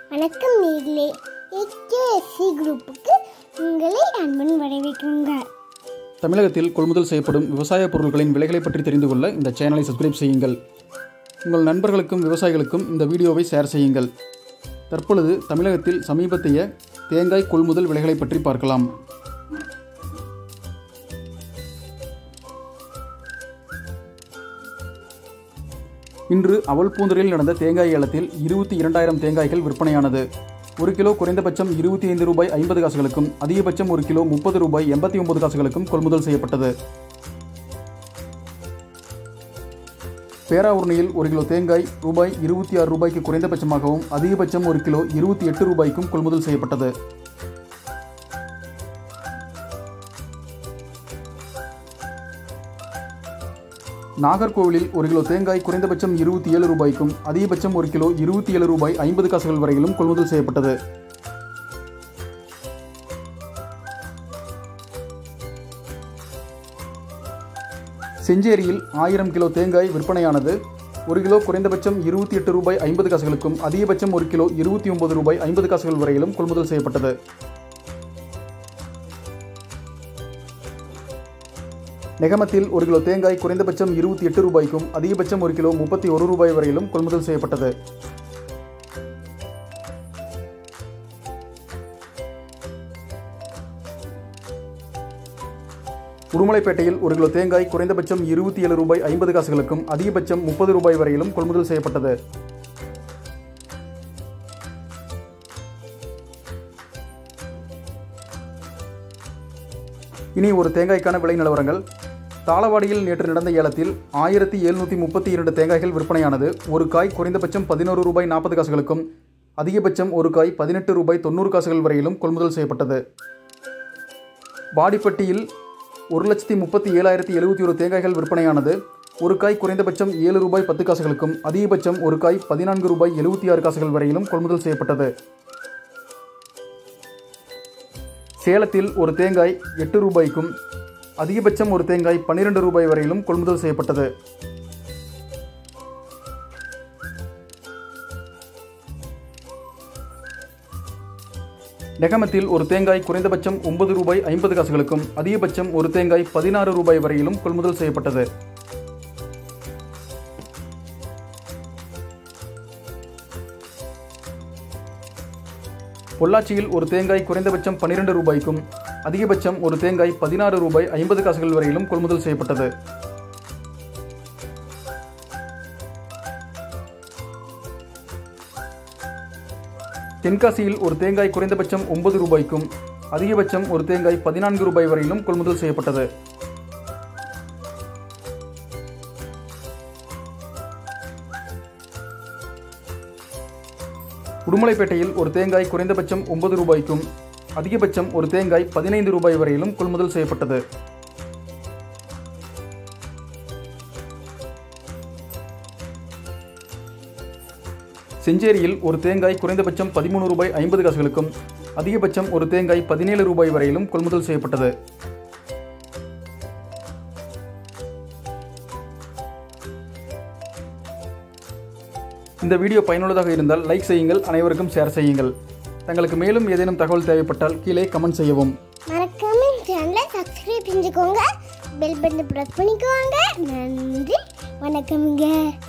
வணக்கம் நேர்களே ஏகேஎஸ்சி குரூப்புக்கு உங்களை அன்பன் வரவேற்கிறோங்க தமிழகத்தில் கொள்முதல் செய்யப்படும் விவசாய பொருட்களின் விலைகளை பற்றி தெரிந்து கொள்ள இந்த சேனலை சப்ஸ்கிரைப் செய்யுங்கள் உங்கள் நண்பர்களுக்கும் விவசாயிகளுக்கும் இந்த வீடியோவை ஷேர் செய்யுங்கள் தற்பொழுது தமிழகத்தில் சமீபத்திய தேங்காய் கொள்முதல் விலைகளை பற்றி பார்க்கலாம் இன்று அவல்பூந்தரில் நடந்த தேங்காய் ஏலத்தில் இருபத்தி இரண்டாயிரம் தேங்காய்கள் விற்பனையானது ஒரு கிலோ குறைந்தபட்சம் இருபத்தி ஐந்து ரூபாய் ஐம்பது காசுகளுக்கும் அதிகபட்சம் ஒரு கிலோ முப்பது ரூபாய் எண்பத்தி ஒன்பது காசுகளுக்கும் கொள்முதல் செய்யப்பட்டது பேராவூரணியில் ஒரு கிலோ தேங்காய் ரூபாய் இருபத்தி ஆறு ரூபாய்க்கு குறைந்தபட்சமாகவும் அதிகபட்சம் ஒரு கிலோ இருபத்தி எட்டு ரூபாய்க்கும் கொள்முதல் செய்யப்பட்டது நாகர்கோவிலில் ஒரு கிலோ தேங்காய் குறைந்தபட்சம் இருபத்தி ஏழு ரூபாய்க்கும் அதிகபட்சம் ஒரு கிலோ இருபத்தி ஏழு ரூபாய் ஐம்பது காசுகள் வரையிலும் கொள்முதல் செய்யப்பட்டது செஞ்சேரியில் ஆயிரம் கிலோ தேங்காய் விற்பனையானது ஒரு கிலோ குறைந்தபட்சம் இருபத்தி எட்டு ரூபாய் ஐம்பது காசுகளுக்கும் அதிகபட்சம் ஒரு கிலோ இருபத்தி ஒன்பது ரூபாய் ஐம்பது காசுகள் வரையிலும் கொள்முதல் செய்யப்பட்டது நெகமத்தில் ஒரு கிலோ தேங்காய் குறைந்தபட்சம் இருபத்தி எட்டு ரூபாய்க்கும் அதிகபட்சம் ஒரு கிலோ முப்பத்தி ஒரு ரூபாய் வரையிலும் கொள்முதல் செய்யப்பட்டது உடுமலைப்பேட்டையில் ஒரு கிலோ தேங்காய் குறைந்தபட்சம் இருபத்தி ஏழு ரூபாய் ஐம்பது காசுகளுக்கும் அதிகபட்சம் முப்பது ரூபாய் வரையிலும் கொள்முதல் செய்யப்பட்டது இனி ஒரு தேங்காய்க்கான விலை நிலவரங்கள் தாளவாடியில் நேற்று நடந்த ஏலத்தில் ஆயிரத்தி எழுநூற்றி முப்பத்தி இரண்டு தேங்காய்கள் விற்பனையானது ஒரு காய் குறைந்தபட்சம் பதினோரு ரூபாய் நாற்பது காசுகளுக்கும் அதிகபட்சம் ஒரு காய் பதினெட்டு ரூபாய் தொண்ணூறு காசுகள் வரையிலும் கொள்முதல் செய்யப்பட்டது வாடிப்பட்டியில் ஒரு லட்சத்தி முப்பத்தி ஏழாயிரத்தி எழுபத்தி ஒரு தேங்காய்கள் விற்பனையானது ஒரு காய் குறைந்தபட்சம் ஏழு ரூபாய் பத்து காசுகளுக்கும் அதிகபட்சம் ஒரு காய் பதினான்கு ரூபாய் எழுபத்தி ஆறு காசுகள் வரையிலும் கொள்முதல் செய்யப்பட்டது சேலத்தில் ஒரு தேங்காய் எட்டு ரூபாய்க்கும் அதிகபட்சம் ஒரு தேங்காய் பன்னிரண்டு ரூபாய் வரையிலும் கொள்முதல் செய்யப்பட்டது நெகமத்தில் ஒரு தேங்காய் குறைந்தபட்சம் ஒன்பது ரூபாய் ஐம்பது காசுகளுக்கும் அதிகபட்சம் ஒரு தேங்காய் பதினாறு ரூபாய் வரையிலும் கொள்முதல் செய்யப்பட்டது பொள்ளாச்சியில் ஒரு தேங்காய் குறைந்தபட்சம் பன்னிரண்டு ரூபாய்க்கும் அதிகபட்சம் ஒரு தேங்காய் பதினாறு ரூபாய் ஐம்பது காசுகள் வரையிலும் கொள்முதல் செய்யப்பட்டது தென்காசியில் ஒரு தேங்காய் குறைந்தபட்சம் ஒன்பது ரூபாய்க்கும் அதிகபட்சம் ஒரு தேங்காய் பதினான்கு ரூபாய் வரையிலும் கொள்முதல் செய்யப்பட்டது உடுமலைப்பேட்டையில் ஒரு தேங்காய் குறைந்தபட்சம் ஒன்பது ரூபாய்க்கும் அதிகபட்சம் ஒரு தேங்காய் பதினைந்து ரூபாய் வரையிலும் கொள்முதல் செய்யப்பட்டது செஞ்சேரியில் ஒரு தேங்காய் குறைந்தபட்சம் பதிமூணு ரூபாய் ஐம்பது காசுகளுக்கும் அதிகபட்சம் ஒரு தேங்காய் பதினேழு ரூபாய் வரையிலும் கொள்முதல் செய்யப்பட்டது இந்த வீடியோ பயனுள்ளதாக இருந்தால் லைக் செய்யுங்கள் அனைவருக்கும் ஷேர் செய்யுங்கள் தங்களுக்கு மேலும் ஏதேனும் தகவல் தேவைப்பட்டால் கீழே கமெண்ட் செய்யவும் மறக்காம சேனலை சப்ஸ்கிரைப் செஞ்சுக்கோங்க பெல் பட்டனை ப்ரெஸ் பண்ணிக்கோங்க நன்றி வணக்கம்ங்க